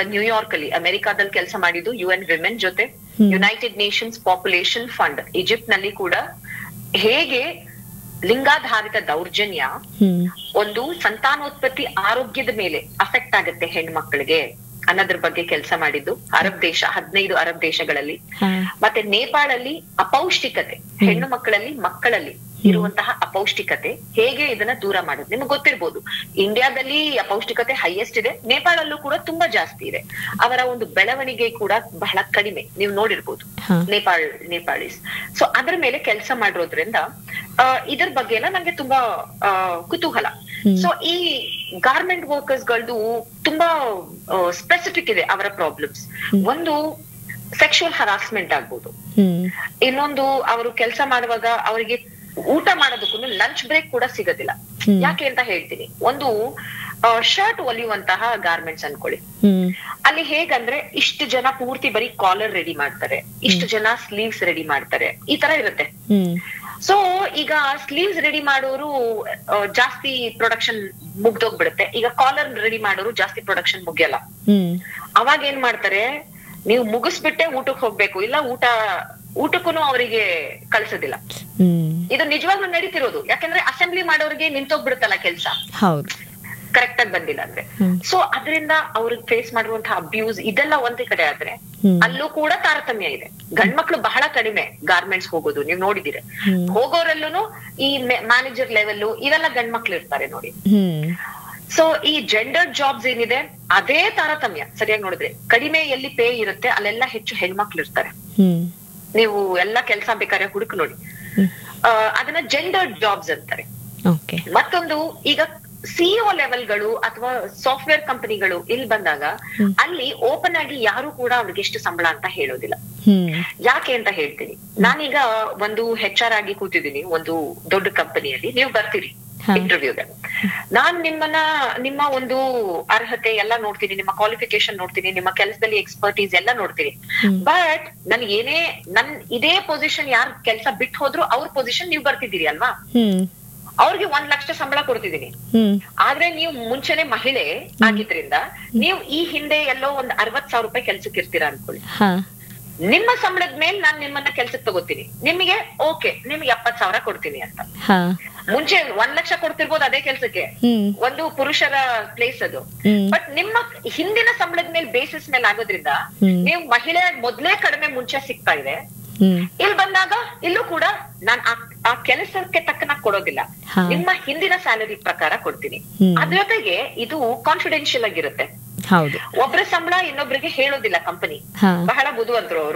New York ಅಲ್ಲಿ ಅಮೆರಿಕಾದಲ್ಲಿ ಕೆಲಸ ಮಾಡಿದ್ದು ಯು ಎನ್ ವಿಮೆನ್ ಜೊತೆ United Nations population fund Egypt ನಲ್ಲಿ ಕೂಡ ಹೇಗೆ ಲಿಂಗಾಧಾರಿತ ದೌರ್ಜನ್ಯ ಹ್ಮ್ ಒಂದು ಸಂತಾನೋತ್ಪತ್ತಿ ಆರೋಗ್ಯದ ಮೇಲೆ ಅಫೆಕ್ಟ್ ಆಗುತ್ತೆ ಹೆಣ್ಮಕ್ಳಿಗೆ ಅನ್ನೋದ್ರ ಬಗ್ಗೆ ಕೆಲಸ ಮಾಡಿದ್ದು ಅರಬ್ ದೇಶ ಹದಿನೈದು ಅರಬ್ ದೇಶಗಳಲ್ಲಿ ಹಾ ಮತ್ತೆ ನೇಪಾಳಲ್ಲಿ ಅಪೌಷ್ಟಿಕತೆ ಹೆಣ್ಣು ಮಕ್ಕಳಲ್ಲಿ ಮಕ್ಕಳಲ್ಲಿ ಇರುವಂತಹ ಅಪೌಷ್ಟಿಕತೆ ಹೇಗೆ ಇದನ್ನ ದೂರ ಮಾಡೋದು ನಿಮ್ಗೆ ಗೊತ್ತಿರ್ಬೋದು ಇಂಡಿಯಾದಲ್ಲಿ ಅಪೌಷ್ಟಿಕತೆ ಹೈಯೆಸ್ಟ್ ಇದೆ ನೇಪಾಳಲ್ಲೂ ಕೂಡ ತುಂಬಾ ಜಾಸ್ತಿ ಇದೆ ಅವರ ಒಂದು ಬೆಳವಣಿಗೆ ಕೂಡ ಬಹಳ ಕಡಿಮೆ ನೀವು ನೋಡಿರ್ಬೋದು ಹಾ ನೇಪಾಳ್ ನೇಪಾಳೀಸ್ ಸೊ ಅದ್ರ ಮೇಲೆ ಕೆಲಸ ಮಾಡಿರೋದ್ರಿಂದ ಆ, ಇದ್ರ ಬಗ್ಗೆ ಎಲ್ಲ ನಂಗೆ ತುಂಬಾ ಆ, ಕುತೂಹಲ ಹ್ಮ್. ಸೊ ಈ ಗಾರ್ಮೆಂಟ್ ವರ್ಕರ್ಸ್ ಗಳದ್ದು ತುಂಬಾ ಸ್ಪೆಸಿಫಿಕ್ ಇದೆ ಅವರ ಪ್ರಾಬ್ಲಮ್ಸ್ ಒಂದು ಸೆಕ್ಷುವಲ್ ಹರಾಸ್ಮೆಂಟ್ ಆಗ್ಬೋದು ಹ್ಮ್ ಇನ್ನೊಂದು ಅವರು ಕೆಲಸ ಮಾಡುವಾಗ ಅವರಿಗೆ ಊಟ ಮಾಡೋದಕ್ಕೂ ಲಂಚ್ ಬ್ರೇಕ್ ಕೂಡ ಸಿಗೋದಿಲ್ಲ ಹ್ಮ್. ಯಾಕೆ ಅಂತ ಹೇಳ್ತೀನಿ ಒಂದು ಶರ್ಟ್ ಹೊಲಿಯುವಂತಹ ಗಾರ್ಮೆಂಟ್ಸ್ ಅನ್ಕೊಳ್ಳಿ ಹ್ಮ್ ಅಲ್ಲಿ ಹೇಗಂದ್ರೆ ಇಷ್ಟು ಜನ ಪೂರ್ತಿ ಬರೀ ಕಾಲರ್ ರೆಡಿ ಮಾಡ್ತಾರೆ ಇಷ್ಟು ಜನ ಸ್ಲೀವ್ಸ್ ರೆಡಿ ಮಾಡ್ತಾರೆ ಈ ತರ ಇರುತ್ತೆ ಹ್ಮ್ ಸೊ ಈಗ ಸ್ಲೀವ್ಸ್ ರೆಡಿ ಮಾಡೋರು ಆ, ಜಾಸ್ತಿ ಪ್ರೊಡಕ್ಷನ್ ಮುಗ್ದೋಗ್ಬಿಡುತ್ತೆ ಈಗ ಕಾಲರ್ ರೆಡಿ ಮಾಡೋರು ಜಾಸ್ತಿ ಪ್ರೊಡಕ್ಷನ್ ಮುಗಿಯಲ್ಲ ಹ್ಮ್ ಅವಾಗ ಏನ್ ಮಾಡ್ತಾರೆ ನೀವು ಮುಗಿಸ್ಬಿಟ್ಟೆ ಊಟಕ್ಕೆ ಹೋಗ್ಬೇಕು ಇಲ್ಲ ಊಟ ಊಟಕ್ಕೂ ಅವರಿಗೆ ಕಳ್ಸೋದಿಲ್ಲ ಹ್ಮ್ ಇದು ನಿಜವಾಗ್ಲೂ ನಡೀತಿರೋದು ಯಾಕಂದ್ರೆ ಅಸೆಂಬ್ಲಿ ಮಾಡೋರಿಗೆ ನಿಂತೋಗ್ಬಿಡುತ್ತಲ್ಲ ಕೆಲಸ ಹೌದು ಕರೆಕ್ಟ್ ಆಗಿ ಬಂದಿಲ್ಲ ಅಂದ್ರೆ ಹ್ಮ್. ಸೊ ಅದರಿಂದ ಅವ್ರಿಗೆ ಫೇಸ್ ಮಾಡುವಂತಹ ಅಬ್ಯೂಸ್ ಇದೆಲ್ಲ ಒಂದೇ ಕಡೆ ಆದ್ರೆ ಹ್ಮ್. ಅಲ್ಲೂ ಕೂಡ ತಾರತಮ್ಯ ಇದೆ ಗಂಡ್ಮಕ್ಳು ಬಹಳ ಕಡಿಮೆ ಗಾರ್ಮೆಂಟ್ಸ್ ಹೋಗೋದು ನೀವು ನೋಡಿದಿರ ಹ್ಮ್. ಹೋಗೋರಲ್ಲೂ ಈ ಮ್ಯಾನೇಜರ್ ಲೆವೆಲ್ ಇವೆಲ್ಲ ಗಂಡ್ಮಕ್ಳು ಇರ್ತಾರೆ ನೋಡಿ ಹ್ಮ್ ಸೊ ಈ ಜೆಂಡರ್ ಜಾಬ್ಸ್ ಏನಿದೆ ಅದೇ ತಾರತಮ್ಯ ಸರಿಯಾಗಿ ನೋಡಿದ್ರೆ ಕಡಿಮೆ ಎಲ್ಲಿ ಪೇ ಇರುತ್ತೆ ಅಲ್ಲೆಲ್ಲ ಹೆಚ್ಚು ಹೆಣ್ಮಕ್ಳು ಇರ್ತಾರೆ ಹ್ಮ್ ನೀವು ಎಲ್ಲ ಕೆಲಸ ಬೇಕಾದ್ರೆ ಹುಡುಕ್ ನೋಡಿ ಹ್ಮ್. ಆ, ಅದನ್ನ ಜೆಂಡರ್ ಜಾಬ್ಸ್ ಅಂತಾರೆ ಓಕೆ ಮತ್ತೊಂದು ಈಗ ಸಿಇಒ ಲೆವೆಲ್ಗಳು ಅಥವಾ ಸಾಫ್ಟ್ವೇರ್ ಕಂಪನಿಗಳು ಇಲ್ಲಿ ಬಂದಾಗ ಅಲ್ಲಿ ಓಪನ್ ಆಗಿ ಯಾರು ಕೂಡ ಅವ್ರಿಗೆ ಎಷ್ಟು ಸಂಬಳ ಅಂತ ಹೇಳೋದಿಲ್ಲ ಹ್ಮ್ ಯಾಕೆ ಅಂತ ಹೇಳ್ತೀನಿ ನಾನೀಗ ಒಂದು ಹೆಚ್ ಆರ್ ಆಗಿ ಕೂತಿದ್ದೀನಿ ಒಂದು ದೊಡ್ಡ ಕಂಪನಿಯಲ್ಲಿ ನೀವು ಬರ್ತೀರಿ ಹಾ. ಇಂಟರ್ವ್ಯೂಗೆ ನಾನ್ ನಿಮ್ಮನ್ನ ನಿಮ್ಮ ಒಂದು ಅರ್ಹತೆ ಎಲ್ಲ ನೋಡ್ತೀನಿ ನಿಮ್ಮ ಕ್ವಾಲಿಫಿಕೇಶನ್ ನೋಡ್ತೀನಿ ನಿಮ್ಮ ಕೆಲಸದಲ್ಲಿ ಎಕ್ಸ್ಪರ್ಟೀಸ್ ಎಲ್ಲ ನೋಡ್ತೀನಿ ಹ್ಮ್. ಬಟ್ ನನ್ ಏನೇ ನನ್ ಇದೇ ಪೊಸಿಷನ್ ಯಾರ್ ಕೆಲಸ ಬಿಟ್ಟು ಹೋದ್ರು ಅವ್ರ ಪೊಸಿಷನ್ ನೀವು ಬರ್ತಿದ್ದೀರಿ ಅಲ್ವಾ ಹ್ಮ್ ಅವ್ರಿಗೆ ಒಂದ್ ಲಕ್ಷ ಸಂಬಳ ಕೊಡ್ತಿದ್ದೀನಿ ಹ್ಮ್ ಆದ್ರೆ ನೀವು ಮುಂಚೆನೆ ಮಹಿಳೆ ಆಗಿದ್ರಿಂದ ನೀವು ಈ ಹಿಂದೆ ಎಲ್ಲೋ ಒಂದ್ ಅರವತ್ ಸಾವಿರ ರೂಪಾಯಿ ಕೆಲ್ಸಕ್ಕೆ ಇರ್ತೀರಾ ಅನ್ಕೊಳ್ಳಿ ಹಾ ನಿಮ್ಮ ಸಂಬಳದ ಮೇಲೆ ನಾನ್ ನಿಮ್ಮನ್ನ ಕೆಲ್ಸಕ್ಕೆ ತಗೋತೀನಿ ನಿಮಗೆ ಓಕೆ ನಿಮ್ಗೆ ಎಪ್ಪತ್ ಸಾವಿರ ಕೊಡ್ತೀನಿ ಅಂತ ಹಾ ಮುಂಚೆ ಒಂದ್ ಲಕ್ಷ ಕೊಡ್ತಿರ್ಬೋದು ಅದೇ ಕೆಲ್ಸಕ್ಕೆ ಹ್ಮ್ ಒಂದು ಪುರುಷರ ಪ್ಲೇಸ್ ಅದು ಹ್ಮ್ ಬಟ್ ನಿಮ್ಮ ಹಿಂದಿನ ಸಂಬಳದ ಮೇಲೆ ಬೇಸಿಸ್ ಮೇಲೆ ಆಗೋದ್ರಿಂದ ಹ್ಮ್. ನೀವು ಮಹಿಳೆ ಮೊದ್ಲೇ ಕಡಿಮೆ ಮುಂಚೆ ಸಿಗ್ತಾ ಇದೆ ಹ್ಮ್ ಇಲ್ಲಿ ಬಂದಾಗ ಇಲ್ಲೂ ಕೂಡ ನಾನ್ ಆ- ಆ ಕೆಲಸಕ್ಕೆ ತಕ್ಕನಾಗ್ ಕೊಡೋದಿಲ್ಲ ಹಾ. ನಿಮ್ಮ ಹಿಂದಿನ ಸ್ಯಾಲರಿ ಪ್ರಕಾರ ಕೊಡ್ತೀನಿ ಹ್ಮ್. ಅದ್ರ ಜೊತೆಗೆ ಇದು ಕಾನ್ಫಿಡೆನ್ಶಿಯಲ್ ಆಗಿರುತ್ತೆ ಹೌದು ಒಬ್ರ ಸಂಬಳ ಇನ್ನೊಬ್ರಿಗೆ ಹೇಳೋದಿಲ್ಲ ಕಂಪನಿ ಹಾ ಬಹಳ ಬುದ್ಧಿವಂತರು ಅವರು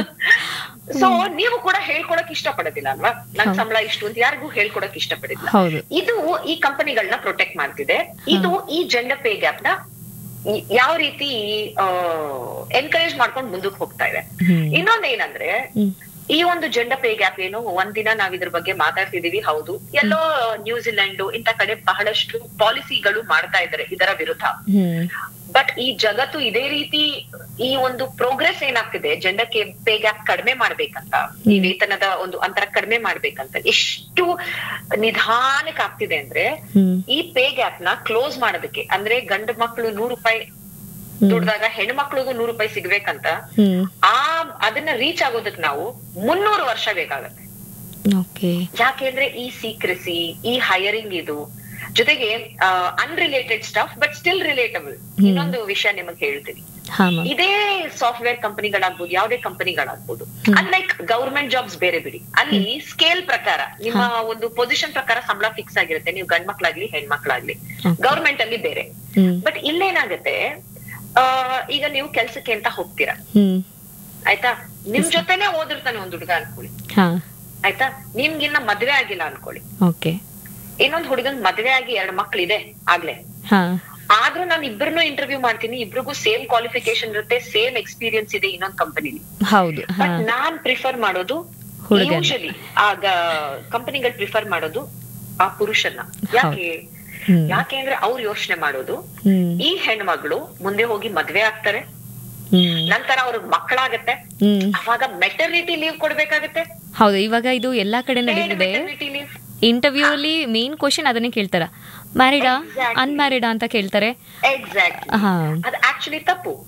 ಸೊ ನೀವು ಕೂಡ ಹೇಳ್ಕೊಡಕ್ ಇಷ್ಟಪಡೋದಿಲ್ಲ ಅಲ್ವಾ ನನ್ ಸಂಬಳ ಇಷ್ಟು ಅಂತ ಯಾರಿಗೂ ಹೇಳ್ಕೊಡಕ್ ಇಷ್ಟಪಡಿಲ್ಲ ಹೌದು ಇದು ಈ ಕಂಪನಿಗಳನ್ನ ಪ್ರೊಟೆಕ್ಟ್ ಮಾಡ್ತಿದೆ ಇದು ಈ ಜೆಂಡರ್ ಪೇ ಗ್ಯಾಪ್ ನ ಈ- ಯಾವ ರೀತಿ ಎನ್ಕರೇಜ್ ಮಾಡ್ಕೊಂಡು ಮುಂದಕ್ಕೆ ಹೋಗ್ತಾ ಇದೆ ಹ್ಮ್. ಇನ್ನೊಂದೇನಂದ್ರೆ ಹ್ಮ್ ಈ ಒಂದು ಜೆಂಡರ್ ಪೇ ಗ್ಯಾಪ್ ಏನು ಒಂದಿನ ನಾವ್ ಇದ್ರ ಬಗ್ಗೆ ಮಾತಾಡ್ತಿದೀವಿ ಹೌದು ಎಲ್ಲೋ ನ್ಯೂಜಿಲೆಂಡ್ ಇಂತ ಕಡೆ ಬಹಳಷ್ಟು ಪಾಲಿಸಿಗಳು ಮಾಡ್ತಾ ಇದ್ದಾರೆ ಇದರ ವಿರುದ್ಧ ಹ್ಮ್ ಬಟ್ ಈ ಜಗತ್ತು ಇದೇ ರೀತಿ ಈ ಒಂದು ಪ್ರೋಗ್ರೆಸ್ ಏನಾಗ್ತಿದೆ ಜೆಂಡರ್ ಪೇ ಗ್ಯಾಪ್ ಕಡಿಮೆ ಮಾಡ್ಬೇಕಂತ ಈ ವೇತನದ ಒಂದು ಅಂತರ ಕಡಿಮೆ ಮಾಡ್ಬೇಕಂತ ಎಷ್ಟು ನಿಧಾನಕ್ಕೆ ಆಗ್ತಿದೆ ಅಂದ್ರೆ ಹ್ಮ್ ಈ ಪೇ ಗ್ಯಾಪ್ ನ ಕ್ಲೋಸ್ ಮಾಡೋದಕ್ಕೆ ಅಂದ್ರೆ ಗಂಡು ಮಕ್ಕಳು ನೂರು ರೂಪಾಯಿ ದುಡ್ದಾಗ ಹೆಣ್ಮಕ್ಳಿಗೂ ನೂರು ರೂಪಾಯಿ ಸಿಗ್ಬೇಕಂತ ಹ್ಮ್ ಆ ಅದನ್ನ ರೀಚ್ ಆಗೋದಕ್ಕೆ ನಾವು ಮುನ್ನೂರು ವರ್ಷ ಬೇಕಾಗತ್ತೆ ಓಕೆ ಯಾಕೆಂದ್ರೆ ಈ ಸೀಕ್ರೆಸಿ ಈ ಹೈಯರಿಂಗ್ ಇದು ಜೊತೆಗೆ unrelated stuff but still relatable ಇನ್ನೊಂದು ವಿಷಯ ನಿಮಗೆ ಹೇಳ್ತೀನಿ ಹಾ ಮ್ಯಾಮ್ ಇದೇ ಸಾಫ್ಟ್ವೇರ್ ಕಂಪನಿಗಳಾಗ್ಬೋದು ಯಾವುದೇ ಕಂಪನಿಗಳಾಗ್ಬೋದು ಅನ್ಲೈಕ್ ಗವರ್ಮೆಂಟ್ ಜಾಬ್ಸ್ ಬೇರೆ ಬಿಡಿ ಅಲ್ಲಿ ಸ್ಕೇಲ್ ಪ್ರಕಾರ ನಿಮ್ಮ ಒಂದು ಪೊಸಿಷನ್ ಪ್ರಕಾರ ಸಂಬಳ ಫಿಕ್ಸ್ ಆಗಿರುತ್ತೆ ನೀವು ಗಂಡ್ ಮಕ್ಳಾಗ್ಲಿ ಹೆಣ್ಮಕ್ಳಾಗ್ಲಿ ಗವರ್ಮೆಂಟ್ ಅಲ್ಲಿ ಬೇರೆ ಹ್ಮ್ ಬಟ್ ಇಲ್ಲೇನಾಗತ್ತೆ ಆ, ಈಗ ನೀವು ಕೆಲ್ಸಕ್ಕೆ ಅಂತ ಹೋಗ್ತೀರಾ ಹ್ಮ್ ಆಯ್ತಾ ನಿಮ್ ಜೊತೆನೆ ಓದಿರ್ತಾನೆ ಒಂದ್ ಹುಡುಗ ಅನ್ಕೊಳ್ಳಿ ಹಾ ಆಯ್ತಾ ನಿಮ್ಗಿನ್ನ ಮದ್ವೆ ಆಗಿಲ್ಲ ಅನ್ಕೊಳ್ಳಿ ಓಕೆ ಇನ್ನೊಂದ್ ಹುಡುಗನ್ ಮದ್ವೆ ಆಗಿ ಎರಡ್ ಮಕ್ಳಿದೆ ಆಗ್ಲೇ ಹಾ ಆದ್ರೂ ನಾನು ಇಬ್ಬರನ್ನು ಇಂಟರ್ವ್ಯೂ ಮಾಡ್ತೀನಿ ಇಬ್ರಿಗೂ ಸೇಮ್ ಕ್ವಾಲಿಫಿಕೇಶನ್ ಇರುತ್ತೆ ಸೇಮ್ ಎಕ್ಸ್ಪೀರಿಯನ್ಸ್ ಇದೆ ಇನ್ನೊಂದ್ ಕಂಪನಿಲಿ ಹೌದು ಹಾ ಬಟ್ ನಾನ್ ಪ್ರಿಫರ್ ಮಾಡೋದು ಹುಡುಗನ್ನ. ಯೂಶಲಿ ಆಗ ಕಂಪನಿಗಳು ಪ್ರಿಫರ್ ಮಾಡೋದು ಆ ಪುರುಷನ್ನ ಯಾಕೆ ಹ್ಮ್ ಯಾಕೆಂದ್ರೆ ಅವ್ರು ಯೋಚನೆ ಮಾಡೋದು ಹ್ಮ್ ಈ ಹೆಣ್ಮಗಳು ಮುಂದೆ ಹೋಗಿ ಮದ್ವೆ ಆಗ್ತಾರೆ ಹ್ಮ್ ನಂತರ ಅವ್ರಿಗೆ ಮಕ್ಕಳಾಗತ್ತೆ ಹ್ಮ್ ಅವಾಗ ಮೆಟರ್ನಿಟಿ ಲೀವ್ ಕೊಡ್ಬೇಕಾಗತ್ತೆ ಹೌದು ಇವಾಗ ಇದು ಎಲ್ಲಾ ಕಡೆ ನಡೀತಿದೆ ಮೆಟರ್ನಿಟಿ ಲೀವ್ ಇಂಟರ್ವ್ಯೂ ಅಲ್ಲಿ ಮೇನ್ ಕ್ವಶನ್ ಅದನ್ನೇ ಕೇಳ್ತಾರ ಮ್ಯಾರಿಡಾ Exactly. ಅನ್ಮ್ಯಾರಿಡಾ ಅಂತ ಕೇಳ್ತಾರೆ ಎಕ್ಸಾಕ್ಟ್ಲಿ ಹಾ ಅದು ಆಕ್ಚುಲಿ ತಪ್ಪು